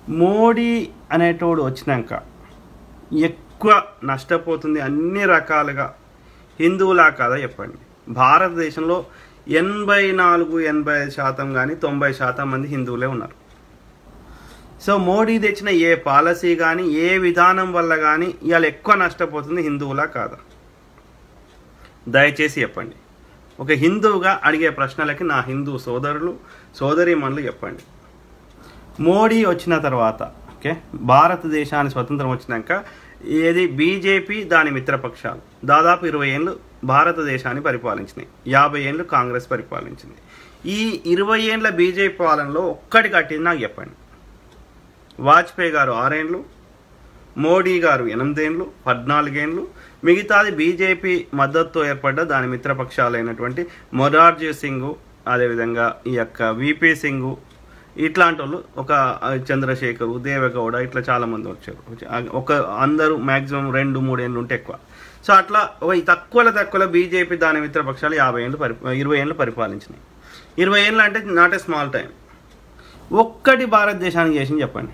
మోడీ అనేటోడు వచ్చినాక ఎక్కువ నష్టపోతుంది అన్ని రకాలుగా హిందువులా కాదా చెప్పండి భారతదేశంలో ఎనభై నాలుగు ఎనభై ఐదు శాతం కానీ తొంభై శాతం మంది హిందువులే ఉన్నారు సో మోడీ తెచ్చిన ఏ పాలసీ కానీ ఏ విధానం వల్ల కానీ ఇవాళ ఎక్కువ నష్టపోతుంది హిందువులా కాదా దయచేసి చెప్పండి ఒక హిందువుగా అడిగే ప్రశ్నలకి నా హిందూ సోదరులు సోదరీమణులు చెప్పండి మోడీ వచ్చిన తర్వాత ఓకే భారతదేశానికి స్వతంత్రం వచ్చినాక ఏది బీజేపీ దాని మిత్రపక్షాలు దాదాపు ఇరవై ఏళ్ళు భారతదేశాన్ని పరిపాలించినాయి యాభై ఏళ్ళు కాంగ్రెస్ పరిపాలించింది ఈ ఇరవై ఏళ్ళ బీజేపీ పాలనలో ఒక్కటి కట్టింది నాకు చెప్పండి వాజ్పేయి గారు ఆరేండ్లు మోడీ గారు ఎనిమిదేండ్లు పద్నాలుగేండ్లు మిగతాది బీజేపీ మద్దతుతో ఏర్పడ్డ దాని మిత్రపక్షాలైనటువంటి మొరార్జీ సింగ్ అదేవిధంగా ఈ యొక్క విపి సింగ్ ఇట్లాంటి వాళ్ళు ఒక ఆ, చంద్రశేఖరు దేవగౌడ ఇట్లా చాలా మంది వచ్చారు ఆ, ఒక అందరూ మ్యాక్సిమం రెండు మూడు ఏళ్ళు ఉంటే ఎక్కువ సో అట్లా ఒక ఈ తక్కువలో తక్కువలో బీజేపీ దాని మిత్రపక్షాలు యాభై ఏళ్ళు పరి ఇరవై ఏళ్ళు పరిపాలించినాయి ఇరవై ఏళ్ళు అంటే నాట్ ఏ స్మాల్ టైం ఒక్కటి భారతదేశానికి చేసింది చెప్పండి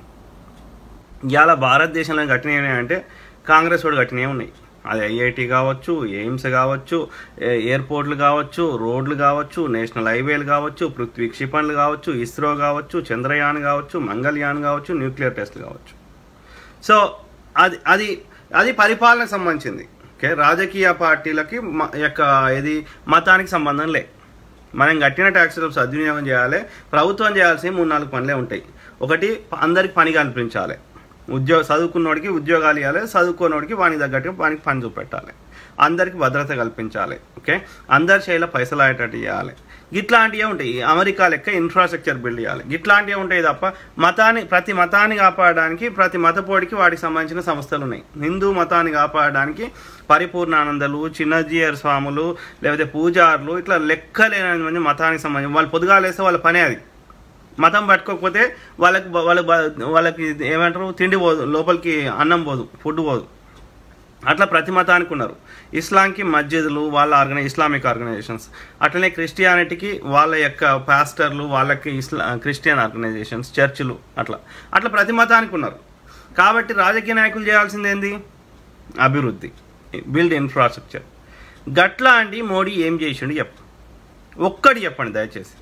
ఇవాళ భారతదేశంలో కట్టినవి అంటే కాంగ్రెస్ వాడు కట్టినవి ఉన్నాయి అది ఐఐటి కావచ్చు ఎయిమ్స్ కావచ్చు ఏ- ఎయిర్పోర్ట్లు కావచ్చు రోడ్లు కావచ్చు నేషనల్ హైవేలు కావచ్చు పృథ్వీ క్షిపణులు కావచ్చు ఇస్రో కావచ్చు చంద్రయాన్ కావచ్చు మంగళయాన్ కావచ్చు న్యూక్లియర్ టెస్ట్లు కావచ్చు సో అది అది అది పరిపాలనకు సంబంధించింది ఓకే రాజకీయ పార్టీలకి మ- యొక్క ఇది మతానికి సంబంధం లే మనం కట్టిన ట్యాక్సులు సద్వినియోగం చేయాలి ప్రభుత్వం చేయాల్సిన మూడు నాలుగు పనులే ఉంటాయి ఒకటి ప- అందరికి పని కల్పించాలి ఉద్యోగ చదువుకున్నోడికి ఉద్యోగాలు ఇవ్వాలి చదువుకున్నోడికి వానికి తగ్గట్టుగా వానికి పని చూపెట్టాలి అందరికి భద్రత కల్పించాలి ఓకే అందరి చేయాల పైసలు అయ్యేటట్టు చేయాలి ఇట్లాంటివే ఉంటాయి అమెరికా లెక్క ఇన్ఫ్రాస్ట్రక్చర్ బిల్డ్ చేయాలి ఇట్లాంటివే ఉంటాయి తప్ప మతాన్ని ప్రతి మతాన్ని కాపాడడానికి ప్రతి మతపోడికి వాటికి సంబంధించిన సంస్థలు ఉన్నాయి హిందూ మతాన్ని కాపాడడానికి పరిపూర్ణానందలు చిన్నజీయర్ స్వాములు లేకపోతే పూజారులు ఇట్లా లెక్కలేని మంది మతానికి సంబంధించి వాళ్ళు పొద్దుగాలేస్తే వాళ్ళ పనే అది మతం పట్టుకోకపోతే వాళ్ళకి బ- వాళ్ళ బ- వాళ్ళకి ఏమంటారు తిండి పోదు లోపలికి అన్నం పోదు ఫుడ్ పోదు అట్లా ప్రతి మతానికి ఉన్నారు ఇస్లాంకి మస్జిద్లు వాళ్ళ ఆర్గనై ఇస్లామిక్ ఆర్గనైజేషన్స్ అట్లనే క్రిస్టియానిటీకి వాళ్ళ యొక్క పాస్టర్లు వాళ్ళకి ఇస్లా క్రిస్టియన్ ఆర్గనైజేషన్స్ చర్చిలు అట్లా అట్లా ప్రతి మతానికి ఉన్నారు కాబట్టి రాజకీయ నాయకులు చేయాల్సింది ఏంది అభివృద్ధి బిల్డ్ ఇన్ఫ్రాస్ట్రక్చర్ గట్లా అండి మోడీ ఏం చేసిండు చెప్పు ఒక్కటి చెప్పండి దయచేసి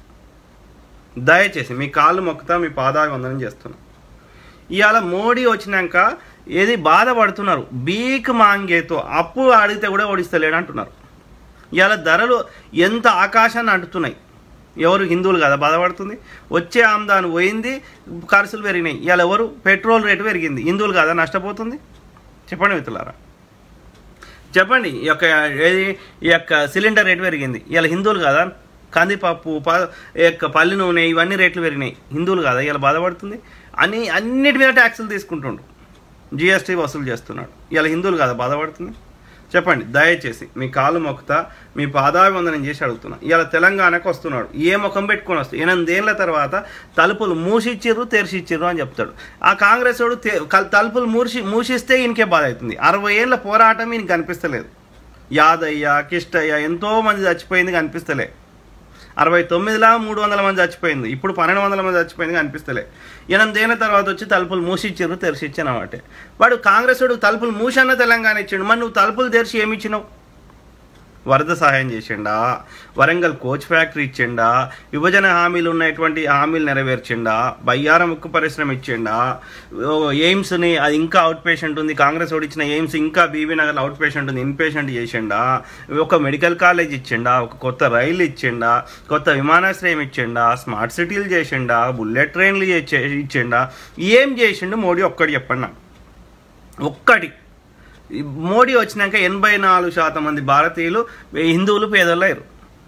దయచేసి మీ కాళ్ళు మొక్కుతా మీ పాదాభివందనం చేస్తున్నా ఇవాళ మోడీ వచ్చినాక ఏది బాధపడుతున్నారు బీక్ మాంగేతో అప్పు అడిగితే కూడా ఓడిస్తలేడు అంటున్నారు ఇవాళ ధరలు ఎంత ఆకాశాన్ని అంటుతున్నాయి ఎవరు హిందువులు కదా బాధపడుతుంది వచ్చే ఆమ్దాను పోయింది ఖర్చులు పెరిగినాయి ఇవాళ ఎవరు పెట్రోల్ రేటు పెరిగింది హిందువులు కదా నష్టపోతుంది చెప్పండి మిత్రులారా చెప్పండి ఈ యొక్క ఏది ఈ యొక్క సిలిండర్ రేటు పెరిగింది ఇలా హిందువులు కదా కందిపప్పు ప ఈ యొక్క పల్లి నూనె ఇవన్నీ రేట్లు పెరిగినాయి హిందువులు కదా ఇలా బాధపడుతుంది అని అన్నిటి మీద ట్యాక్సులు తీసుకుంటుండు జిఎస్టీ వసూలు చేస్తున్నాడు ఇలా హిందువులు కదా బాధపడుతుంది చెప్పండి దయచేసి మీ కాలు మొక్కుతా మీ పాదాభివందనం చేసి అడుగుతున్నా ఇలా తెలంగాణకు వస్తున్నాడు ఏ ముఖం పెట్టుకొని వస్తాడు ఎనిమిదేళ్ల తర్వాత తలుపులు మూసిచ్చిర్రు తెరిచిచ్చిర్రు అని చెప్తాడు ఆ కాంగ్రెస్ వాడు తె- కల్- తలుపులు మూసి మూసిస్తే ఈయనకే బాధ అవుతుంది అరవై ఏళ్ళ పోరాటం ఈయనకి కనిపిస్తలేదు యాదయ్య కిష్టయ్య ఎంతో మంది చచ్చిపోయింది కనిపిస్తలే అరవై తొమ్మిదిలా మూడు వందల మంది చచ్చిపోయింది ఇప్పుడు పన్నెండు వందల మంది చచ్చిపోయింది కనిపిస్తలే ఎనిమిదేళ్ళ తర్వాత వచ్చి తలుపులు మూసిచ్చారు తెరిచిచ్చాను అన్నమాట వాడు కాంగ్రెస్ వాడు తలుపులు మూసన్న తెలంగాణ ఇచ్చిండు మరి నువ్వు తలుపులు తెరిచి ఏమి ఇచ్చినావు వరద సహాయం చేసిండా వరంగల్ కోచ్ ఫ్యాక్టరీ ఇచ్చిండా విభజన హామీలు ఉన్నటువంటి హామీలు నెరవేర్చిండా బయ్యారం ఉక్కు పరిశ్రమ ఇచ్చిండా ఓ ఎయిమ్స్ని అది ఇంకా అవుట్ పేషెంట్ ఉంది కాంగ్రెస్ వాడు ఇచ్చిన ఎయిమ్స్ ఇంకా బీబీ నగర్ అవుట్ పేషెంట్ ఉంది ఇన్ పేషెంట్ చేసిండా ఒక మెడికల్ కాలేజ్ ఇచ్చిండా ఒక కొత్త రైలు ఇచ్చిండా కొత్త విమానాశ్రయం ఇచ్చిండా స్మార్ట్ సిటీలు చేసిండా బుల్లెట్ ట్రైన్లు చేచే- ఇచ్చిండా ఏం చేసిండు మోడీ ఒక్కటి చెప్పండి నాకు ఒక్కటి ఈ మోడీ వచ్చినాక ఎనభై నాలుగు శాతం మంది భారతీయులు హిందువులు పేదలు అయ్యారు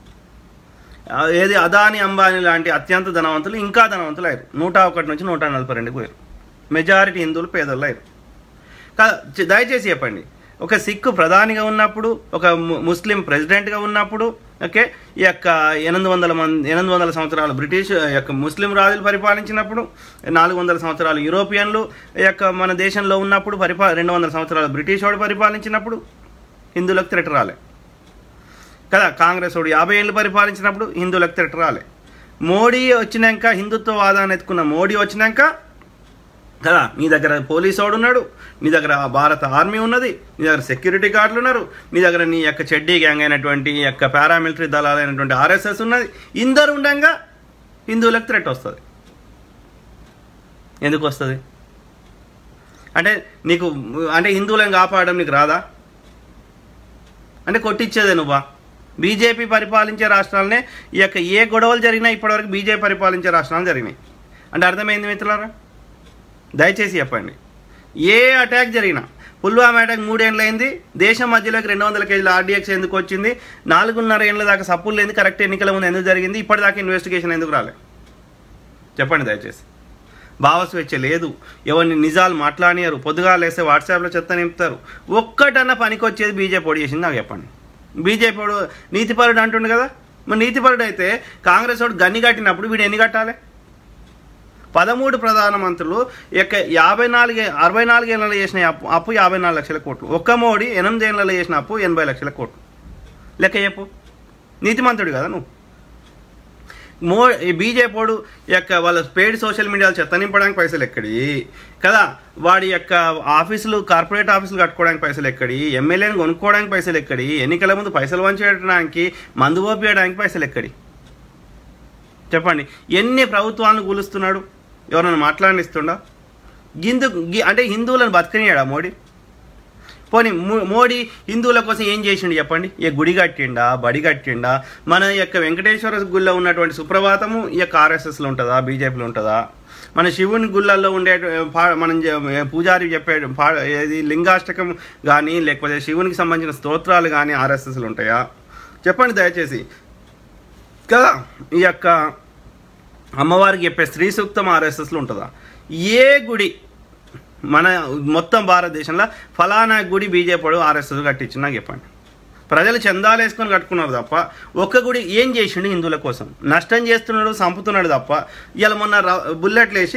ఆ, ఏది అదాని అంబానీ లాంటి అత్యంత ధనవంతులు ఇంకా ధనవంతులు అయ్యారు నూట ఒకటి నుంచి నూట నలభై రెండుకి పోయారు మెజారిటీ హిందువులు పేదలు అయ్యారు కా- చి- దయచేసి చెప్పండి ఒక సిక్కు ప్రధానిగా ఉన్నప్పుడు ఒక ము- ముస్లిం ప్రెసిడెంట్గా ఉన్నప్పుడు ఓకే ఈ యొక్క ఎనిమిది వందల మంది ఎనిమిది వందల సంవత్సరాలు బ్రిటిష్ ఈ యొక్క ముస్లిం రాజులు పరిపాలించినప్పుడు నాలుగు వందల సంవత్సరాలు యూరోపియన్లు ఈ యొక్క మన దేశంలో ఉన్నప్పుడు పరిపా రెండు వందల సంవత్సరాలు బ్రిటిష్ వాడు పరిపాలించినప్పుడు హిందువులకు త్రెట్ రాలే కదా కాంగ్రెస్ వాడు యాభై ఏళ్ళు పరిపాలించినప్పుడు హిందువులకు త్రెట్ రాలే మోడీ వచ్చినాక హిందుత్వవాదాన్ని ఎత్తుకున్న మోడీ వచ్చినాక కదా నీ దగ్గర పోలీసు వాడు ఉన్నాడు నీ దగ్గర భారత ఆర్మీ ఉన్నది నీ దగ్గర సెక్యూరిటీ గార్డులు ఉన్నారు నీ దగ్గర నీ యొక్క చెడ్డీ గ్యాంగ్ అయినటువంటి ఈ యొక్క పారామిలిటరీ దళాలైనటువంటి ఆర్ఎస్ఎస్ ఉన్నది ఇందరు ఉండంగా హిందువులకు థ్రెట్ వస్తుంది ఎందుకు వస్తుంది అంటే నీకు అంటే హిందువులను కాపాడడం నీకు రాదా అంటే కొట్టించేదే నువ్వా బీజేపీ పరిపాలించే రాష్ట్రాలనే ఈ యొక్క ఏ గొడవలు జరిగినా ఇప్పటివరకు బీజేపీ పరిపాలించే రాష్ట్రాలు జరిగినాయి అంటే అర్థమైంది మిత్రులారా దయచేసి చెప్పండి ఏ అటాక్ జరిగినా పుల్వామా అటాక్ మూడేళ్ళు అయింది దేశం మధ్యలోకి రెండు వందల కేజీల ఆర్డీఎక్స్ ఎందుకు వచ్చింది నాలుగున్నర ఏళ్ళ దాకా సప్పులు లేని కరెక్ట్ ఎన్నికల ముందు ఎందుకు జరిగింది ఇప్పటిదాకా ఇన్వెస్టిగేషన్ ఎందుకు రాలే చెప్పండి దయచేసి భావస్వేచ్ఛ లేదు ఎవరిని నిజాలు మాట్లాడినారు పొద్దుగా లేస్తే వాట్సాప్లో చెత్త నింపుతారు ఒక్కటన్నా పనికి వచ్చేది బీజేపీ ఓడి చేసింది నాకు చెప్పండి బీజేపీ వాడు నీతిపరుడు అంటుండు కదా మరి నీతిపరుడు అయితే కాంగ్రెస్ వాడు గన్ని కట్టినప్పుడు వీడు ఎన్ని కట్టాలి పదమూడు ప్రధానమంత్రులు యొక్క యాభై నాలుగు అరవై నాలుగేళ్లలో చేసిన అప్పు అప్పు యాభై నాలుగు లక్షల కోట్లు ఒక్క మోడీ ఎనిమిది ఏళ్లలో చేసిన అప్పు ఎనభై లక్షల కోట్లు లెక్క చెప్పు నీతిమంతుడు కదా నువ్వు మో ఈ బీజేపీడు యొక్క వాళ్ళ పేడ్ సోషల్ మీడియాలో చెత్త నింపడానికి పైసలు ఎక్కడి కదా వాడి యొక్క ఆఫీసులు కార్పొరేట్ ఆఫీసులు కట్టుకోవడానికి పైసలు ఎక్కడి ఎమ్మెల్యేని కొనుక్కోవడానికి పైసలు ఎక్కడి ఎన్నికల ముందు పైసలు వంచేయడానికి మందు ఓపియడానికి పైసలు ఎక్కడి చెప్పండి ఎన్ని ప్రభుత్వాలను కూలుస్తున్నాడు ఎవరైనా మాట్లాడిస్తుండా గిందు గి- అంటే హిందువులను బతకనియాడా మోడీ పోనీ మో- మోడీ హిందువుల కోసం ఏం చేసిండు చెప్పండి ఏ గుడి కట్టిండా బడి కట్టిండా మన యొక్క వెంకటేశ్వర గుడిలో ఉన్నటువంటి సుప్రభాతము ఈ యొక్క ఆర్ఎస్ఎస్లో ఉంటుందా బీజేపీలో ఉంటుందా మన శివుని గుళ్ళల్లో ఉండే పా- మనం చె- పూజారి చెప్పే పా ఏది లింగాష్టకం కానీ లేకపోతే శివునికి సంబంధించిన స్తోత్రాలు కానీ ఆర్ఎస్ఎస్లు ఉంటాయా చెప్పండి దయచేసి కదా ఈ యొక్క అమ్మవారికి చెప్పే స్త్రీ సూక్తం ఆర్ఎస్ఎస్లో ఉంటుందా ఏ గుడి మన మొత్తం భారతదేశంలో ఫలానా గుడి బీజేపీ ఆర్ఎస్ఎస్ కట్టించి నాకు చెప్పండి ప్రజలు చందాలు వేసుకొని కట్టుకున్నారు తప్ప ఒక్క గుడి ఏం చేసిండు హిందువుల కోసం నష్టం చేస్తున్నాడు చంపుతున్నాడు తప్ప ఇలా మొన్న ర- బుల్లెట్లు వేసి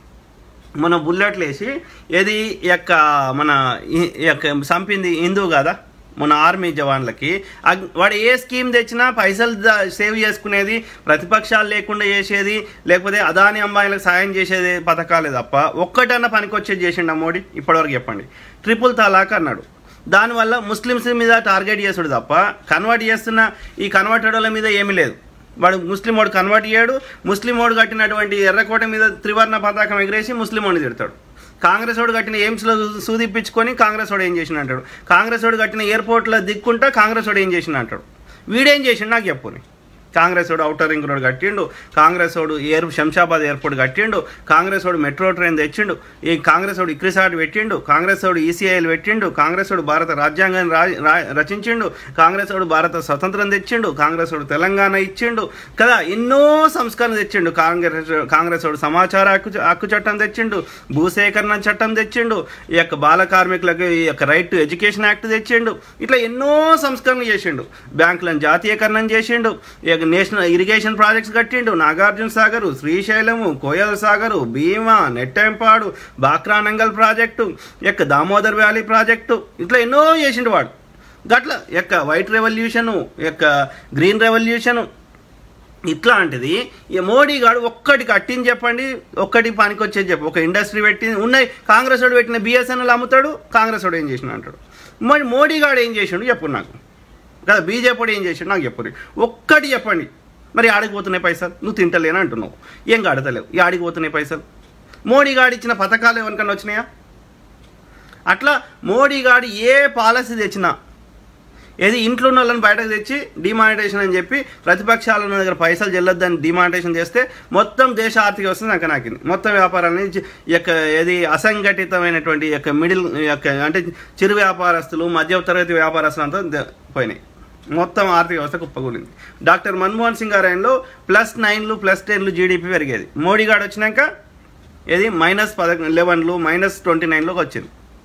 మన బుల్లెట్లు వేసి ఏది ఈ యొక్క మన ఈ- ఈ యొక్క చంపింది హిందువు కదా మన ఆర్మీ జవాన్లకి అగ్- వాడు ఏ స్కీమ్ తెచ్చినా పైసలు ద- సేవ్ చేసుకునేది ప్రతిపక్షాలు లేకుండా చేసేది లేకపోతే అదాని అంబాయిలకు సాయం చేసేది పథకాలే తప్ప ఒక్కటన్నా పనికొచ్చేది చేసిండ మోడీ ఇప్పటివరకు చెప్పండి ట్రిపుల్ తలాక్ అన్నాడు దానివల్ల ముస్లిమ్స్ మీద టార్గెట్ చేసుడు తప్ప కన్వర్ట్ చేస్తున్న ఈ కన్వర్టెడ్ మీద ఏమీ లేదు వాడు ముస్లిం వాడు కన్వర్ట్ చేయడు ముస్లిం వాడు కట్టినటువంటి ఎర్రకోట మీద త్రివర్ణ పతాకం ఎగిరేసి ముస్లిం వాడిని తిడతాడు కాంగ్రెస్ వాడు కట్టిన ఎయిమ్స్లో సూదిప్పించుకొని కాంగ్రెస్ వాడు ఏం చేసిన అంటాడు కాంగ్రెస్ వాడు కట్టిన ఎయిర్పోర్ట్లో దిక్కుంటా కాంగ్రెస్ వాడు ఏం చేసిన అంటాడు వీడేం చేసిండు నాకు చెప్పుని కాంగ్రెస్ వాడు అవుటర్ రింగ్ రోడ్ కట్టిండు కాంగ్రెస్ వాడు ఎయిర్ శంషాబాద్ ఎయిర్పోర్ట్ కట్టిండు కాంగ్రెస్ వాడు మెట్రో ట్రైన్ తెచ్చిండు ఈ కాంగ్రెస్ వాడు ఇక్రిసాట్ పెట్టిండు కాంగ్రెస్ వాడు ఈసీఐలు పెట్టిండు కాంగ్రెస్ వాడు భారత రాజ్యాంగాన్ని రా రా- రచించిండు కాంగ్రెస్ వాడు భారత స్వతంత్రం తెచ్చిండు కాంగ్రెస్ వాడు తెలంగాణ ఇచ్చిండు కదా ఎన్నో సంస్కరణ తెచ్చిండు కాంగ్రెస్ కాంగ్రెస్ వాడు సమాచార హక్కు చ- హక్కు చట్టం తెచ్చిండు భూసేకరణ చట్టం తెచ్చిండు ఈ యొక్క బాల కార్మికులకు ఈ యొక్క రైట్ టు ఎడ్యుకేషన్ యాక్ట్ తెచ్చిండు ఇట్లా ఎన్నో సంస్కరణలు చేసిండు బ్యాంకులను జాతీయకరణం చేసిండు ఈ యొక్క నేషనల్ ఇరిగేషన్ ప్రాజెక్ట్స్ కట్టిండు నాగార్జున సాగరు శ్రీశైలము కోయల్ సాగరు భీమా నెట్టెంపాడు బాక్రానంగల్ ప్రాజెక్టు ఈ యొక్క దామోదర్ వ్యాలీ ప్రాజెక్టు ఇట్లా ఎన్నో చేసిండు వాడు గట్ల ఈ యొక్క వైట్ రెవల్యూషను ఈ యొక్క గ్రీన్ రెవల్యూషను ఇట్లాంటిది ఈ మోడీ గారు ఒక్కటి కట్టింది చెప్పండి ఒక్కటి పనికి వచ్చేది చెప్పు ఒక ఇండస్ట్రీ పెట్టి ఉన్నాయి కాంగ్రెస్ వాడు పెట్టిన బిఎస్ఎన్ఎల్ అమ్ముతాడు కాంగ్రెస్ వాడు ఏం చేసిన అంటాడు మరి మోడీ గారు ఏం చేసిండు చెప్పు నాకు కదా బీజేపీ వాడు ఏం చేసిండు నాకు చెప్పండి ఒక్కటి చెప్పండి మరి ఆడికి పోతున్నాయి పైసలు నువ్వు తింటలేని అంటున్నావు ఏం కడతలేవు ఈ ఆడికి పోతున్నాయి పైసలు మోడీ గారు ఇచ్చిన పథకాలు ఎవరికన్నా వచ్చినాయా అట్లా మోడీ గారు ఏ పాలసీ తెచ్చినా ఏది ఇంట్లో ఉన్న వాళ్ళని బయటకు తెచ్చి డిమానిటేషన్ అని చెప్పి ప్రతిపక్షాల ఉన్న దగ్గర పైసలు చెల్లొద్దని డిమానిటేషన్ చేస్తే మొత్తం దేశ ఆర్థిక వ్యవస్థ నాకు నాకింది మొత్తం వ్యాపారాన్ని చి- ఈ యొక్క ఏది అసంఘటితమైనటువంటి ఈ యొక్క మిడిల్ ఈ యొక్క అంటే చిరు వ్యాపారస్తులు మధ్య తరగతి వ్యాపారస్తులు అంతా ద- పోయినాయి మొత్తం ఆర్థిక వ్యవస్థ కుప్పకూలింది డాక్టర్ మన్మోహన్ సింగ్ గారు ఆయనలో ప్లస్ నైన్లు ప్లస్ టెన్లు జీడిపి పెరిగేది మోడీ గారు వచ్చినాక ఏది మైనస్ పద లెవెన్లు మైనస్ ట్వంటీ నైన్లోకి వచ్చింది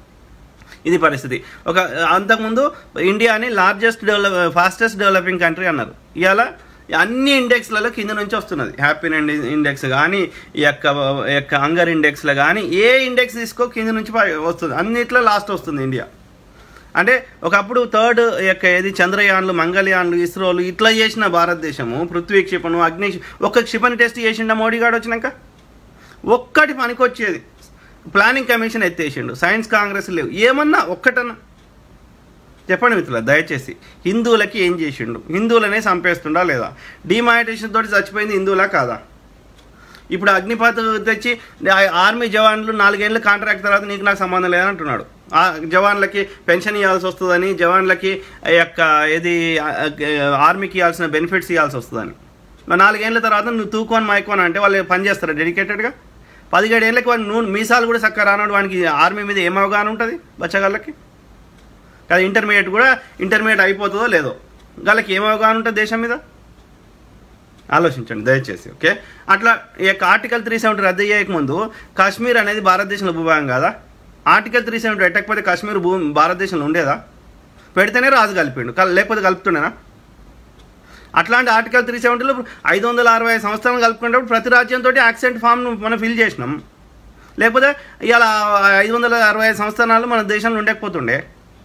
ఇది పరిస్థితి ఒక అంతకుముందు ఇండియాని largest develop fastest developing country అన్నారు ఇవాళ అన్ని ఇండెక్స్లలో కింద నుంచి వస్తున్నది హ్యాపీనెస్ ఇండెక్స్ కానీ ఈ యొక్క ఈ యొక్క హంగర్ ఇండెక్స్లో కానీ ఏ ఇండెక్స్ తీసుకో కింద నుంచి పై- వస్తుంది అన్నిట్లో లాస్ట్ వస్తుంది ఇండియా అంటే ఒకప్పుడు థర్డ్ యొక్క ఏది చంద్రయాన్లు మంగళయాన్లు ఇస్రోలు ఇట్లా చేసిన భారతదేశము పృథ్వీ క్షిపణు అగ్ని ఒక క్షిపణి టెస్ట్ చేసిండ మోడీ గారు వచ్చినాక ఒక్కటి పనికొచ్చేది ప్లానింగ్ కమిషన్ ఎత్తేసిండు సైన్స్ కాంగ్రెస్ లేవు ఏమన్నా ఒక్కటన్నా చెప్పండి మిత్రుల దయచేసి హిందువులకి ఏం చేసిండు హిందువులనే చంపేస్తుండా లేదా డిమానిటేషన్ తోటి చచ్చిపోయింది హిందువులా కాదా ఇప్పుడు అగ్నిపాత తెచ్చి ఆ- ఆర్మీ జవాన్లు నాలుగేళ్ళు కాంట్రాక్ట్ తర్వాత నీకు నాకు సంబంధం లేదని అంటున్నాడు ఆ జవాన్లకి పెన్షన్ ఇవ్వాల్సి వస్తుందని జవాన్లకి ఆ యొక్క ఏది ఆ, ఆ, ఆర్మీకి ఇవ్వాల్సిన బెనిఫిట్స్ ఇవ్వాల్సి వస్తుందని మరి నాలుగేళ్ల తర్వాత నువ్వు తూకోని మైకోని అంటే వాళ్ళు పని చేస్తారా డెడికేటెడ్గా పదిహేడు ఏళ్ళకి వాడు నువ్వు మీసాలు కూడా చక్కగా రానాడు వానికి ఆర్మీ మీద ఏం అవగాహన ఉంటుంది బచ్చగాళ్ళకి కదా ఇంటర్మీడియట్ కూడా ఇంటర్మీడియట్ అయిపోతుందో లేదో వాళ్ళకి ఏం అవగాహన ఉంటుంది దేశం మీద ఆలోచించండి దయచేసి ఓకే అట్లా ఈ యొక్క ఆర్టికల్ త్రీ సెవెంటీ రద్దు అయ్యేక ముందు కాశ్మీర్ అనేది భారతదేశంలో భూభాగం కాదా ఆర్టికల్ త్రీ సెవెంటీ పెట్టకపోతే కాశ్మీర్ భూ భారతదేశంలో ఉండేదా పెడితేనే రాజు కలిపిండు కల్- లేకపోతే కలుపుతుండేనా అట్లాంటి ఆర్టికల్ త్రీ సెవెంటీలో ఐదు వందల అరవై ఐదు సంవత్సరాలు కలుపుకునేటప్పుడు ప్రతి రాజ్యంతో యాక్సెంట్ ఫామ్ మనం ఫిల్ చేసినాం లేకపోతే ఇవాళ ఐదు వందల అరవై ఐదు సంవత్సరాలు మన దేశంలో ఉండకపోతుండే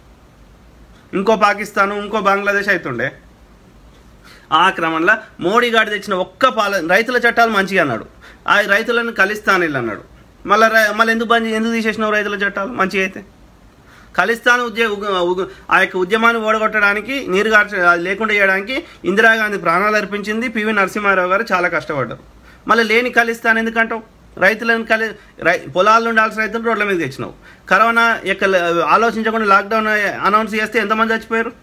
ఇంకో పాకిస్తాను ఇంకో బంగ్లాదేశ్ అవుతుండే ఆ క్రమంలో మోడీ గారు తెచ్చిన ఒక్క పాల రైతుల చట్టాలు మంచిగా అన్నాడు ఆ రైతులను కలిస్తాను వీళ్ళు అన్నాడు మళ్ళీ మళ్ళీ ఎందుకు బంద్ ఎందుకు తీసేసినావు రైతుల చట్టాలు మంచిగా అయితే ఖలిస్తాన్ ఉద్య ఉగ- ఉగ- ఆ యొక్క ఉద్యమాన్ని ఓడగొట్టడానికి నీరు గార్చ అది లేకుండా చేయడానికి ఇందిరాగాంధీ ప్రాణాలు అర్పించింది పివి నరసింహారావు గారు చాలా కష్టపడ్డారు మళ్ళీ లేని ఖలిస్తాన్ ఎందుకంటావు రైతులను కలి రై పొలాల్లో ఉండాల్సిన రైతులు రోడ్ల మీద తెచ్చినావు కరోనా యొక్క ల- ఆలోచించకుండా లాక్డౌన్ అనౌన్స్ చేస్తే ఎంతమంది చచ్చిపోయారు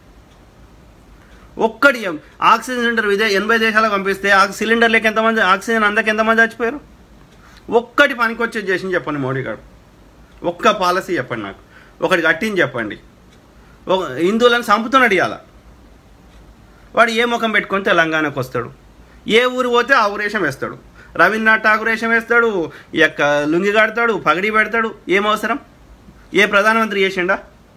ఒక్కడి ఆక్సిజన్ సిలిండర్ ఇదే ఎనభై దేశాలకు పంపిస్తే ఆ సిలిండర్లకి ఎంతమంది ఆక్సిజన్ అందక ఎంతమంది చచ్చిపోయారు ఒక్కటి పనికొచ్చేది చేసింది చెప్పండి మోడీ గారు ఒక్క పాలసీ చెప్పండి నాకు ఒకటి కట్టింది చెప్పండి ఒక హిందువులను చంపుతున్నాడు ఇవాళ వాడు ఏ ముఖం పెట్టుకొని తెలంగాణకు వస్తాడు ఏ ఊరు పోతే ఆ ఊరేషం వేస్తాడు రవీంద్రనాథ్ ఠాగూర్ వేషం వేస్తాడు ఈ యొక్క లుంగి కడతాడు పగడి పెడతాడు ఏం అవసరం ఏ ప్రధానమంత్రి చేసిండా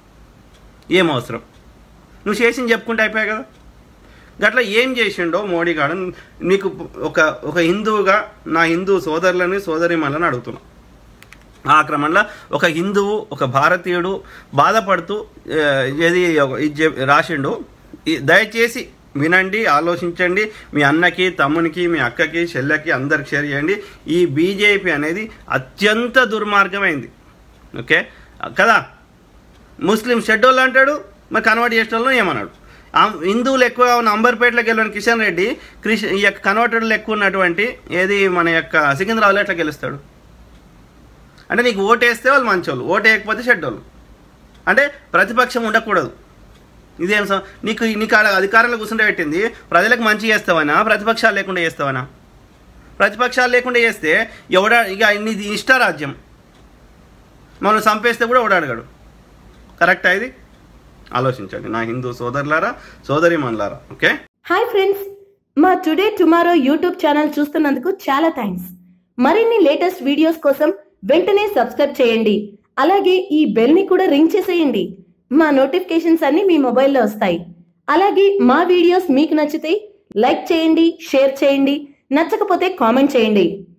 ఏం అవసరం నువ్వు చేసింది చెప్పుకుంటే అయిపోయాయి కదా గట్లా ఏం చేసిండో మోడీ గారు నీకు ఒక ఒక హిందువుగా నా హిందూ సోదరులని సోదరిమణులను అడుగుతున్నా ఆ క్రమంలో ఒక హిందువు ఒక భారతీయుడు బాధపడుతూ ఆ, ఏది ఒక- ఇది చెప్- రాసిండు ఈ- దయచేసి వినండి ఆలోచించండి మీ అన్నకి తమ్మునికి మీ అక్కకి చెల్లెకి అందరికి షేర్ చేయండి ఈ బీజేపీ అనేది అత్యంత దుర్మార్గమైంది ఓకే కదా ముస్లిం షెడ్యూల్ అంటాడు మరి కన్వర్ట్ చేసిన వాళ్ళని ఏమన్నాడు ఆ హిందువులు ఎక్కువ ఉన్న అంబర్పేటలోకి వెళ్ళిన కిషన్ రెడ్డి క్రిష్ ఈ యొక్క కన్వర్టెడ్లు ఎక్కువ ఉన్నటువంటి ఏది మన యొక్క సికింద్రాబాద్లో ఎట్లా గెలుస్తాడు అంటే నీకు ఓటేస్తే వాళ్ళు మంచోళ్ళు ఓటు వేయకపోతే షెడ్యూల్ అంటే ప్రతిపక్షం ఉండకూడదు ఇదేం స- నీకు నీకు ఆడ అధికారంలో కూర్చుంటే పెట్టింది ప్రజలకు మంచి చేస్తావనా ప్రతిపక్షాలు లేకుండా చేస్తావనా ప్రతిపక్షాలు లేకుండా చేస్తే ఎవడ ఇక ఇది ఇష్టారాజ్యం మనం చంపేస్తే కూడా ఎవడాడగాడు కరెక్టా ఇది ఆలోచించండి నా హిందూ సోదరులారా సోదరి మనలారా ఓకే హాయ్ ఫ్రెండ్స్ మా టుడే టుమారో యూట్యూబ్ ఛానల్ చూస్తున్నందుకు చాలా థ్యాంక్స్ మరిన్ని లేటెస్ట్ వీడియోస్ కోసం వెంటనే సబ్స్క్రైబ్ చేయండి అలాగే ఈ బెల్ ని కూడా రింగ్ చేసేయండి మా నోటిఫికేషన్స్ అన్ని మీ మొబైల్లో వస్తాయి అలాగే మా వీడియోస్ మీకు నచ్చితే లైక్ చేయండి షేర్ చేయండి నచ్చకపోతే కామెంట్ చేయండి